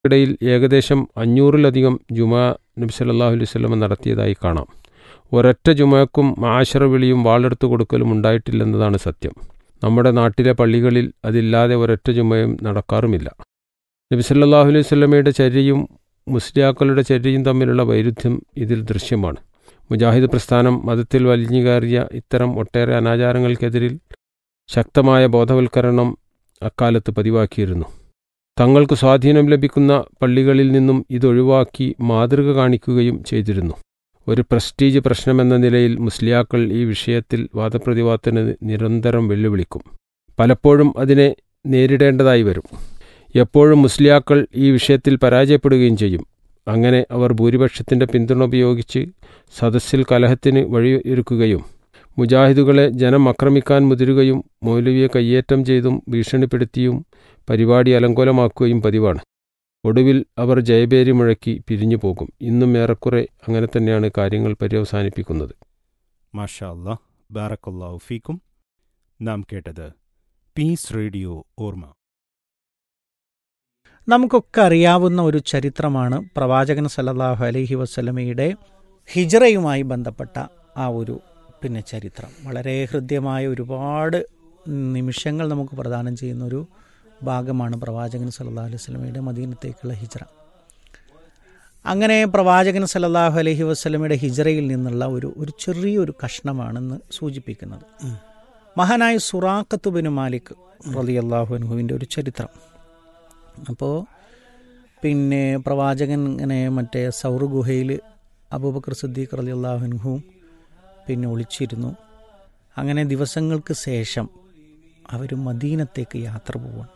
ഇടയിൽ ഏകദേശം അഞ്ഞൂറിലധികം ജുമാ നബി സല്ലല്ലാഹു അലൈഹി വസല്ലം നടത്തിയതായി കാണാം ഒരൊറ്റ ജുമയ്ക്കും മാശറ വിളിയും വാളെടുത്തു കൊടുക്കലും ഉണ്ടായിട്ടില്ലെന്നതാണ് സത്യം നമ്മുടെ നാട്ടിലെ പള്ളികളിൽ അതില്ലാതെ ഒരൊറ്റ ജുമയും നടക്കാറുമില്ല നബി സല്ലല്ലാഹു അലൈഹി വസല്ലമയുടെ ചര്യയും മുസ്ലിയാക്കളുടെ ചര്യയും തമ്മിലുള്ള വൈരുദ്ധ്യം ഇതിൽ ദൃശ്യമാണ് മുജാഹിദ് പ്രസ്ഥാനം മതത്തിൽ വലിഞ്ഞുകയറിയ ഇത്തരം ഒട്ടേറെ അനാചാരങ്ങൾക്കെതിരിൽ ശക്തമായ ബോധവൽക്കരണം അക്കാലത്ത് പതിവാക്കിയിരുന്നു തങ്ങൾക്ക് സ്വാധീനം ലഭിക്കുന്ന പള്ളികളിൽ നിന്നും ഇതൊഴിവാക്കി മാതൃക കാണിക്കുകയും ചെയ്തിരുന്നു ഒരു പ്രസ്റ്റീജ് പ്രശ്നമെന്ന നിലയിൽ മുസ്ലിയാക്കൾ ഈ വിഷയത്തിൽ വാദപ്രതിവാദത്തിന് നിരന്തരം വെല്ലുവിളിക്കും പലപ്പോഴും അതിനെ നേരിടേണ്ടതായി വരും എപ്പോഴും മുസ്ലിയാക്കൾ ഈ വിഷയത്തിൽ പരാജയപ്പെടുകയും ചെയ്യും അങ്ങനെ അവർ ഭൂരിപക്ഷത്തിൻ്റെ പിന്തുണ ഉപയോഗിച്ച് സദസ്സിൽ കലഹത്തിന് വഴിയൊരുക്കുകയും മുജാഹിദുകളെ ജനം ആക്രമിക്കാൻ മുതിരുകയും മൗലവിയെ കയ്യേറ്റം ചെയ്തും ഭീഷണിപ്പെടുത്തിയും പരിപാടി അലങ്കോലമാക്കുകയും പതിവാണ് ഒടുവിൽ അവർ ജയബേരി മുഴക്കി പിരിഞ്ഞു പോകും ഇന്നും ഏറെക്കുറെ അങ്ങനെ തന്നെയാണ് കാര്യങ്ങൾ പര്യവസാനിപ്പിക്കുന്നത് മാഷാ അല്ലാ ബാറക്കല്ലാഹു ഫീക്കും നാം കേട്ടത് പീസ് റേഡിയോ ഓർമ്മ നമുക്കൊക്കെ അറിയാവുന്ന ഒരു ചരിത്രമാണ് പ്രവാചകൻ സല്ലല്ലാഹു അലൈഹി വസ്ലമയുടെ ഹിജറയുമായി ബന്ധപ്പെട്ട ആ ഒരു പിന്നെ ചരിത്രം വളരെ ഹൃദ്യമായ ഒരുപാട് നിമിഷങ്ങൾ നമുക്ക് പ്രദാനം ചെയ്യുന്ന ഒരു ഭാഗമാണ് പ്രവാചകൻ സല്ലല്ലാഹു അലൈഹി വസ്ലമയുടെ മദീനത്തേക്കുള്ള ഹിജറ അങ്ങനെ പ്രവാചകൻ സല്ലല്ലാഹു അലൈഹി വസ്ലമയുടെ ഹിജറയിൽ നിന്നുള്ള ഒരു ഒരു ചെറിയൊരു കഷ്ണമാണെന്ന് സൂചിപ്പിക്കുന്നത് മഹാനായ സുറാഖത്തുബിന് മാലിക് റളിയല്ലാഹു അൻഹുവിൻ്റെ ഒരു ചരിത്രം അപ്പോൾ പിന്നെ പ്രവാചകൻ ഇങ്ങനെ മറ്റേ സൗർ ഗുഹയിൽ അബൂബക്കർ സിദ്ദീഖ് റലി അള്ളാഹുൻഹുവും പിന്നെ ഒളിച്ചിരുന്നു അങ്ങനെ ദിവസങ്ങൾക്ക് ശേഷം അവർ മദീനത്തേക്ക് യാത്ര പോവാണ്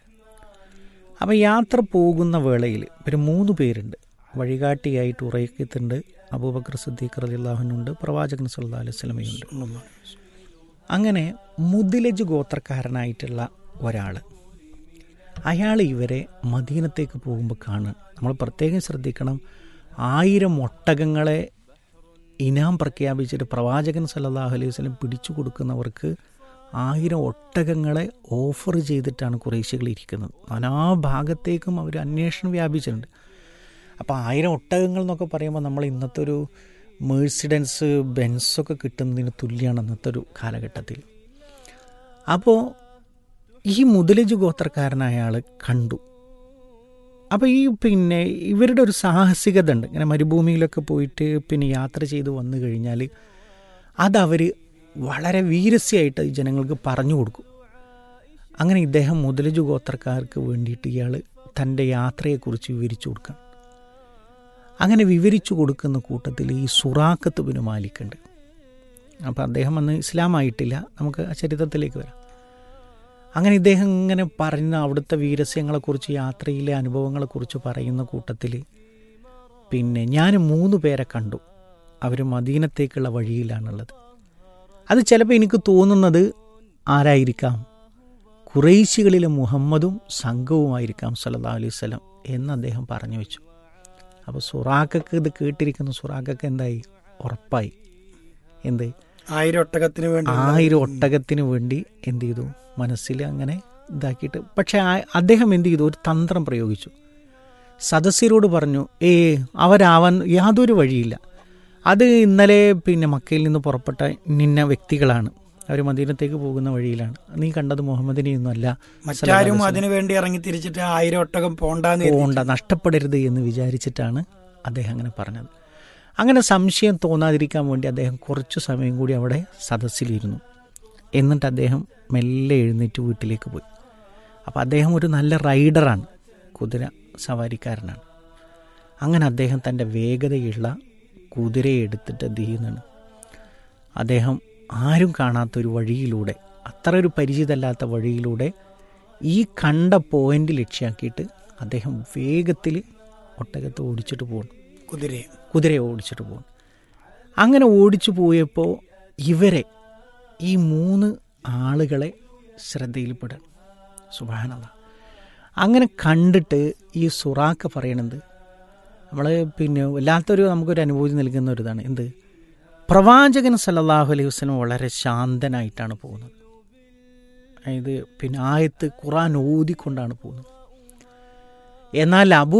അപ്പം യാത്ര പോകുന്ന വേളയിൽ ഇവർ മൂന്ന് പേരുണ്ട് വഴികാട്ടിയായിട്ട് ഉറയക്കത്തുണ്ട് അബൂബക്കർ സിദ്ദീഖ് റലി അള്ളാഹുനുണ്ട് പ്രവാചകൻ സല്ലാ അലൈഹി സ്വലമയുണ്ട് അങ്ങനെ മുദിലജ് ഗോത്രക്കാരനായിട്ടുള്ള ഒരാൾ അയാൾ ഇവരെ മദീനത്തേക്ക് പോകുമ്പോൾ കാണുക നമ്മൾ പ്രത്യേകം ശ്രദ്ധിക്കണം ആയിരം ഒട്ടകങ്ങളെ ഇനാം പ്രഖ്യാപിച്ചിട്ട് പ്രവാചകൻ സല്ലല്ലാഹു അലൈഹി വസല്ലം പിടിച്ചു കൊടുക്കുന്നവർക്ക് ആയിരം ഒട്ടകങ്ങളെ ഓഫർ ചെയ്തിട്ടാണ് കുറേശ്ശികൾ ഇരിക്കുന്നത് നാനാ ഭാഗത്തേക്കും അവർ അന്വേഷണം വ്യാപിച്ചിട്ടുണ്ട് അപ്പോൾ ആയിരം ഒട്ടകങ്ങൾ എന്നൊക്കെ പറയുമ്പോൾ നമ്മൾ ഇന്നത്തെ ഒരു മേഴ്സിഡൻസ് ബെൻസൊക്കെ കിട്ടുന്നതിന് തുല്യമാണ് ഇന്നത്തെ ഒരു കാലഘട്ടത്തിൽ അപ്പോൾ ഈ മുതലജ് ഗോത്രക്കാരനായ ആൾ കണ്ടു അപ്പോൾ ഈ പിന്നെ ഇവരുടെ ഒരു സാഹസികത ഉണ്ട് ഇങ്ങനെ മരുഭൂമിയിലൊക്കെ പോയിട്ട് പിന്നെ യാത്ര ചെയ്ത് വന്നു കഴിഞ്ഞാൽ അതവർ വളരെ വീരസ്യമായിട്ട് ജനങ്ങൾക്ക് പറഞ്ഞു കൊടുക്കും അങ്ങനെ ഇദ്ദേഹം മുതലജ് ഗോത്രക്കാർക്ക് വേണ്ടിയിട്ട് ഇയാൾ തൻ്റെ യാത്രയെക്കുറിച്ച് വിവരിച്ചു കൊടുക്കണം അങ്ങനെ വിവരിച്ചു കൊടുക്കുന്ന കൂട്ടത്തിൽ ഈ സുറാക്കത്ത് ബിന് മാലിക്കുണ്ട് അപ്പോൾ അദ്ദേഹം അന്ന് ഇസ്ലാമായിട്ടില്ല നമുക്ക് ആ ചരിത്രത്തിലേക്ക് വരാം അങ്ങനെ ഇദ്ദേഹം ഇങ്ങനെ പറയുന്ന അവിടുത്തെ വീരസ്യങ്ങളെക്കുറിച്ച് യാത്രയിലെ അനുഭവങ്ങളെക്കുറിച്ച് പറയുന്ന കൂട്ടത്തിൽ പിന്നെ ഞാൻ മൂന്ന് പേരെ കണ്ടു അവർ മദീനത്തേക്കുള്ള വഴിയിലാണുള്ളത് അത് ചിലപ്പോൾ എനിക്ക് തോന്നുന്നത് ആരായിരിക്കാം കുറേശികളിലെ മുഹമ്മദും സംഘവുമായിരിക്കാം സല്ലാ അലൈഹി സ്വലം എന്ന് അദ്ദേഹം പറഞ്ഞു വെച്ചു അപ്പോൾ സുറാഖക്ക് ഇത് കേട്ടിരിക്കുന്ന സുറാഖക്ക് എന്തായി ഉറപ്പായി എന്ത് ആയിരം ഒട്ടകത്തിന് വേണ്ടി ആയിരം ഒട്ടകത്തിന് വേണ്ടി എന്ത് ചെയ്തു മനസ്സിൽ അങ്ങനെ ഇതാക്കിയിട്ട് പക്ഷെ അദ്ദേഹം എന്ത് ചെയ്തു ഒരു തന്ത്രം പ്രയോഗിച്ചു സദസ്യരോട് പറഞ്ഞു ഏ അവരാവാൻ യാതൊരു വഴിയില്ല അത് ഇന്നലെ പിന്നെ മക്കയിൽ നിന്ന് പുറപ്പെട്ട നിന്ന വ്യക്തികളാണ് അവർ മദീനത്തേക്ക് പോകുന്ന വഴിയിലാണ് നീ കണ്ടത് മുഹമ്മദിനെയൊന്നും അല്ല മറ്റാരും അതിനു വേണ്ടി ഇറങ്ങി തിരിച്ചിട്ട് ആയിരം ഒട്ടകം പോണ്ടാന്ന് പോണ്ട നഷ്ടപ്പെടരുത് എന്ന് വിചാരിച്ചിട്ടാണ് അദ്ദേഹം അങ്ങനെ പറഞ്ഞത് അങ്ങനെ സംശയം തോന്നാതിരിക്കാൻ വേണ്ടി അദ്ദേഹം കുറച്ചു സമയം കൂടി അവിടെ സദസ്സിലിരുന്നു എന്നിട്ട് അദ്ദേഹം മെല്ലെ എഴുന്നേറ്റ് വീട്ടിലേക്ക് പോയി അപ്പോൾ അദ്ദേഹം ഒരു നല്ല റൈഡറാണ് കുതിര സവാരിക്കാരനാണ് അങ്ങനെ അദ്ദേഹം തൻ്റെ വേഗതയുള്ള കുതിരയെ എടുത്തിട്ട് എന്ത് ചെയ്യുന്നതാണ് അദ്ദേഹം ആരും കാണാത്തൊരു വഴിയിലൂടെ അത്ര ഒരു പരിചിതമല്ലാത്ത വഴിയിലൂടെ ഈ കണ്ട പോയിന്റ് ലക്ഷ്യമാക്കിയിട്ട് അദ്ദേഹം വേഗത്തിൽ ഒട്ടകത്ത് ഓടിച്ചിട്ട് പോകുന്നു കുതിരയെ കുതിരയെ ഓടിച്ചിട്ട് പോകുന്നു അങ്ങനെ ഓടിച്ചു പോയപ്പോൾ ഇവരെ ഈ മൂന്ന് ആളുകളെ ശ്രദ്ധയിൽപ്പെടണം സുബാനത അങ്ങനെ കണ്ടിട്ട് ഈ സുറാക്ക പറയണത് നമ്മൾ പിന്നെ വല്ലാത്തൊരു നമുക്കൊരു അനുഭൂതി നൽകുന്ന ഒരു ഇതാണ് എന്ത് പ്രവാചകൻ സല്ലല്ലാഹു അലൈഹി വസ്ലം വളരെ ശാന്തനായിട്ടാണ് പോകുന്നത് അതായത് പിന്നെ ആയത്ത് ഖുറാൻ ഓതിക്കൊണ്ടാണ് പോകുന്നത് എന്നാൽ അബൂ